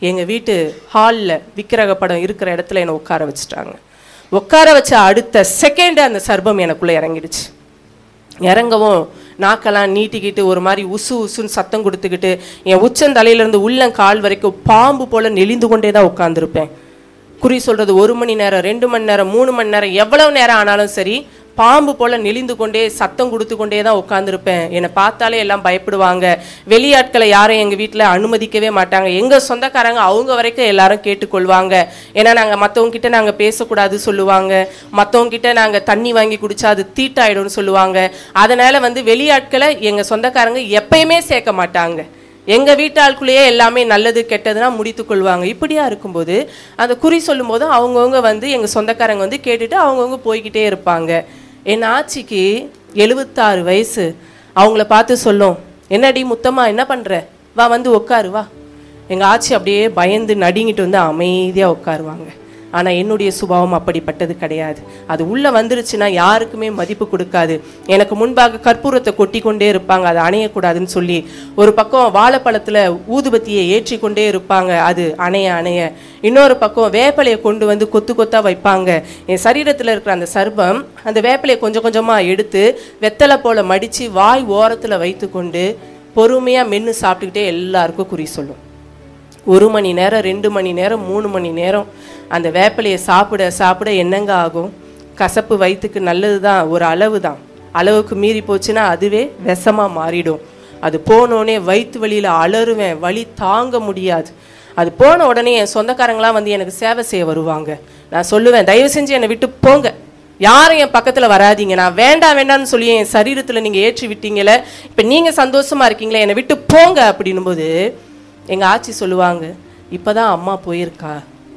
எங்கள் வீட்டு ஹாலில் விக்கிரக படம் இருக்கிற இடத்துல என்னை உட்கார வச்சுட்டாங்க உட்கார வச்ச அடுத்த செகண்ட் அந்த சர்பம் எனக்குள்ளே இறங்கிடுச்சு இறங்கவும் நாக்கெல்லாம் நீட்டிக்கிட்டு ஒரு மாதிரி உசு உசுன்னு சத்தம் கொடுத்துக்கிட்டு என் உச்சந்தலையிலேருந்து உள்ளங்கால் வரைக்கும் பாம்பு போல நெளிந்து கொண்டே தான் உட்காந்துருப்பேன் குறி சொல்றது ஒரு மணி நேரம் ரெண்டு மணி நேரம் மூணு மணி நேரம் எவ்வளவு நேரம் ஆனாலும் சரி பாம்பு போல நெளிந்து கொண்டே சத்தம் கொடுத்து கொண்டே தான் உட்காந்துருப்பேன் என்னை பார்த்தாலே எல்லாம் பயப்படுவாங்க வெளியாட்களை யாரும் எங்கள் வீட்டில் அனுமதிக்கவே மாட்டாங்க எங்கள் சொந்தக்காரங்க அவங்க வரைக்கும் எல்லாரும் கேட்டுக்கொள்வாங்க ஏன்னா நாங்கள் மற்றவங்க கிட்ட நாங்கள் பேசக்கூடாது சொல்லுவாங்க மற்றவங்க கிட்ட நாங்கள் தண்ணி வாங்கி குடிச்சா அது தீட்டாயிடும்னு சொல்லுவாங்க அதனால வந்து வெளியாட்களை எங்கள் சொந்தக்காரங்க எப்பயுமே சேர்க்க மாட்டாங்க எங்க வீட்டாளுக்குள்ளேயே எல்லாமே நல்லது கெட்டதுன்னா முடித்து கொள்வாங்க இப்படியா இருக்கும்போது அந்த குறி சொல்லும்போது அவங்கவுங்க வந்து எங்க சொந்தக்காரங்க வந்து கேட்டுட்டு அவங்கவுங்க போய்கிட்டே இருப்பாங்க என் ஆச்சிக்கு எழுபத்தாறு வயசு அவங்கள பார்த்து சொல்லும் என்னடி முத்தம்மா என்ன பண்ற வா வந்து உட்காரு வா எங்க ஆச்சி அப்படியே பயந்து நடுங்கிட்டு வந்து அமைதியா உட்காருவாங்க ஆனா என்னுடைய சுபாவம் அப்படிப்பட்டது கிடையாது அது உள்ள வந்துருச்சுன்னா யாருக்குமே மதிப்பு கொடுக்காது எனக்கு முன்பாக கற்பூரத்தை கொட்டி கொண்டே இருப்பாங்க அது அணையக்கூடாதுன்னு சொல்லி ஒரு பக்கம் வாழைப்பழத்துல ஊதுபத்தியை ஏற்றி கொண்டே இருப்பாங்க அது அணைய அணைய இன்னொரு பக்கம் வேப்பிலையை கொண்டு வந்து கொத்து கொத்தா வைப்பாங்க என் சரீரத்துல இருக்கிற அந்த சர்பம் அந்த வேப்பிலையை கொஞ்சம் கொஞ்சமா எடுத்து வெத்தலை போல மடிச்சு வாய் ஓரத்துல வைத்துக்கொண்டு பொறுமையா மென்னு சாப்பிட்டுக்கிட்டே எல்லாருக்கும் குறி சொல்லும் ஒரு மணி நேரம் ரெண்டு மணி நேரம் மூணு மணி நேரம் அந்த வேப்பிலையை சாப்பிட சாப்பிட என்னங்க ஆகும் கசப்பு வயிற்றுக்கு நல்லது தான் ஒரு அளவு தான் அளவுக்கு மீறி போச்சுன்னா அதுவே விஷமா மாறிடும் அது போனோடனே வயிற்று வலியில் அலறுவேன் வலி தாங்க முடியாது அது போன உடனே என் சொந்தக்காரங்களாம் வந்து எனக்கு சேவை செய்ய வருவாங்க நான் சொல்லுவேன் தயவு செஞ்சு என்னை விட்டு போங்க யாரும் என் பக்கத்துல வராதீங்க நான் வேண்டாம் வேண்டாம்னு சொல்லி என் சரீரத்துல நீங்க ஏற்றி விட்டீங்களே இப்ப நீங்க சந்தோஷமா இருக்கீங்களே என்னை விட்டு போங்க அப்படின்னும் போது எங்க ஆச்சி சொல்லுவாங்க இப்பதான் அம்மா போயிருக்கா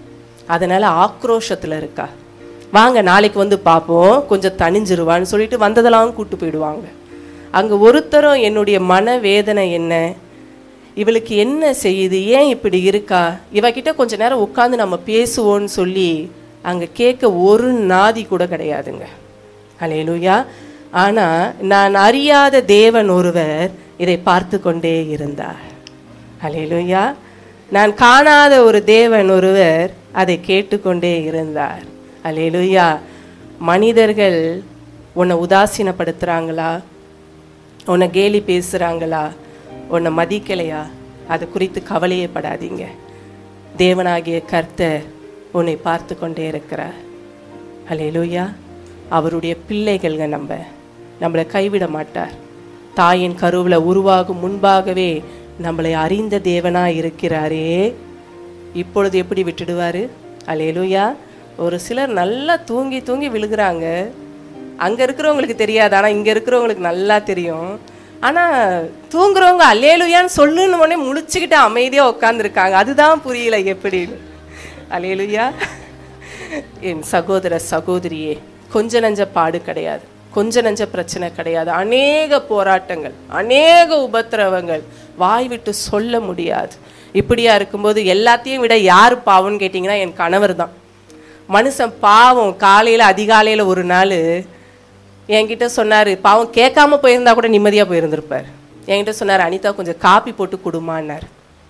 அதனால ஆக்ரோஷத்துல இருக்கா வாங்க நாளைக்கு வந்து பார்ப்போம் கொஞ்சம் தணிஞ்சிருவான்னு சொல்லிட்டு வந்ததெல்லாம் கூட்டு போயிடுவாங்க அங்க ஒருத்தரும் என்னுடைய மனவேதனை என்ன இவளுக்கு என்ன செய்யுது ஏன் இப்படி இருக்கா இவகிட்ட கொஞ்ச நேரம் உட்காந்து நம்ம பேசுவோம்னு சொல்லி அங்க கேட்க ஒரு நாதி கூட கிடையாதுங்க அலையலுயா ஆனா நான் அறியாத தேவன் ஒருவர் இதை பார்த்து கொண்டே இருந்தார் அலையலுயா நான் காணாத ஒரு தேவன் ஒருவர் அதை கேட்டுக்கொண்டே இருந்தார் அலையலுயா மனிதர்கள் உன்னை உதாசீனப்படுத்துறாங்களா உன்னை கேலி பேசுறாங்களா உன்னை மதிக்கலையா அது குறித்து கவலையே படாதீங்க தேவனாகிய கர்த்தர் உன்னை பார்த்து கொண்டே இருக்கிறார் அல்லேலூயா அவருடைய பிள்ளைகள்ங்க நம்ம நம்மளை கைவிட மாட்டார் தாயின் கருவுல உருவாகும் முன்பாகவே நம்மளை அறிந்த தேவனா இருக்கிறாரே இப்பொழுது எப்படி விட்டுடுவாரு அல்லேலூயா ஒரு சிலர் நல்லா தூங்கி தூங்கி விழுகுறாங்க அங்க இருக்கிறவங்களுக்கு தெரியாது ஆனா இங்க இருக்கிறவங்களுக்கு நல்லா தெரியும் ஆனா தூங்குறவங்க அல்லேலுயான்னு சொல்லுன்னு உடனே முழிச்சுக்கிட்டு அமைதியா உட்காந்துருக்காங்க அதுதான் புரியல எப்படின்னு அல்லேலுயா என் சகோதர சகோதரியே கொஞ்ச நஞ்ச பாடு கிடையாது கொஞ்ச நஞ்ச பிரச்சனை கிடையாது அநேக போராட்டங்கள் அநேக உபத்திரவங்கள் வாய் விட்டு சொல்ல முடியாது இப்படியா இருக்கும்போது எல்லாத்தையும் விட யார் பாவம்னு கேட்டிங்கன்னா என் கணவர் தான் மனுஷன் பாவம் காலையில அதிகாலையில ஒரு நாள் என்கிட்ட சொன்னாரு பாவம் கேட்காம போயிருந்தா கூட நிம்மதியா போயிருந்திருப்பார் என்கிட்ட சொன்னார் அனிதா கொஞ்சம் காப்பி போட்டு கொடுமான்னார்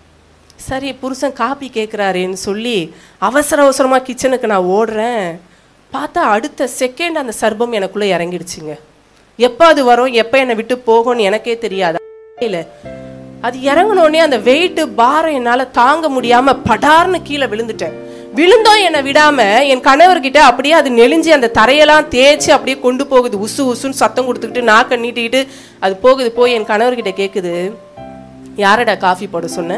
சரி புருஷன் காப்பி கேட்குறாரேன்னு சொல்லி அவசர அவசரமா கிச்சனுக்கு நான் ஓடுறேன் பார்த்தா அடுத்த செகண்ட் அந்த சர்பம் எனக்குள்ள இறங்கிடுச்சுங்க எப்போ அது வரும் எப்போ என்னை விட்டு போகும்னு எனக்கே தெரியாது இல்ல அது இறங்குனோடனே அந்த வெயிட் பாரம் என்னால தாங்க முடியாம படார்னு கீழே விழுந்துட்டேன் விழுந்தோம் என்னை விடாம என் கணவர்கிட்ட அப்படியே அது நெளிஞ்சு அந்த தரையெல்லாம் தேய்ச்சி அப்படியே கொண்டு போகுது உசு உசுன்னு சத்தம் கொடுத்துக்கிட்டு நாக்க நீட்டிக்கிட்டு அது போகுது போய் என் கணவர்கிட்ட கேக்குது யாரடா காஃபி போட சொன்ன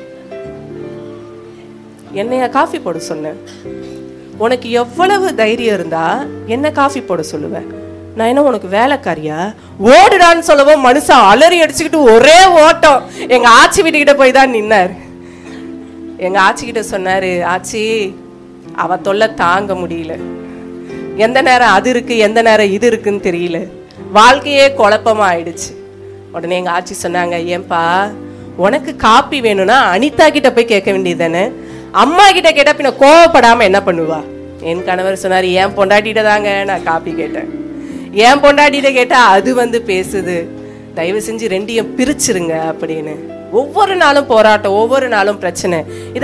என்னையா காஃபி போட சொன்னேன் உனக்கு எவ்வளவு தைரியம் இருந்தா என்ன காஃபி போட சொல்லுவேன் நான் என்ன உனக்கு வேலைக்காரியா ஓடுடான்னு சொல்லவும் மனுஷன் அலறி அடிச்சுக்கிட்டு ஒரே ஓட்டம் எங்க ஆச்சி வீட்டுக்கிட்ட போய் தான் நின்னார் எங்க ஆச்சி கிட்ட சொன்னாரு ஆச்சி அவ தொல்லை தாங்க முடியல எந்த நேரம் அது இருக்கு எந்த நேரம் இது இருக்குன்னு தெரியல வாழ்க்கையே குழப்பமா ஆயிடுச்சு உடனே எங்க ஆச்சி சொன்னாங்க ஏன்பா உனக்கு காப்பி வேணும்னா அனிதா கிட்ட போய் கேட்க வேண்டியது அம்மா கிட்ட கேட்டா பின்ன கோவப்படாம என்ன பண்ணுவா என் கணவர் சொன்னாரு என் பொண்டாட்டிட்ட தாங்க நான் காப்பி கேட்டேன் என் பொண்டாட்டிட்ட கேட்டா அது வந்து பேசுது தயவு செஞ்சு ரெண்டையும் பிரிச்சிருங்க அப்படின்னு ஒவ்வொரு நாளும் போராட்டம் ஒவ்வொரு நாளும் பிரச்சனை இதை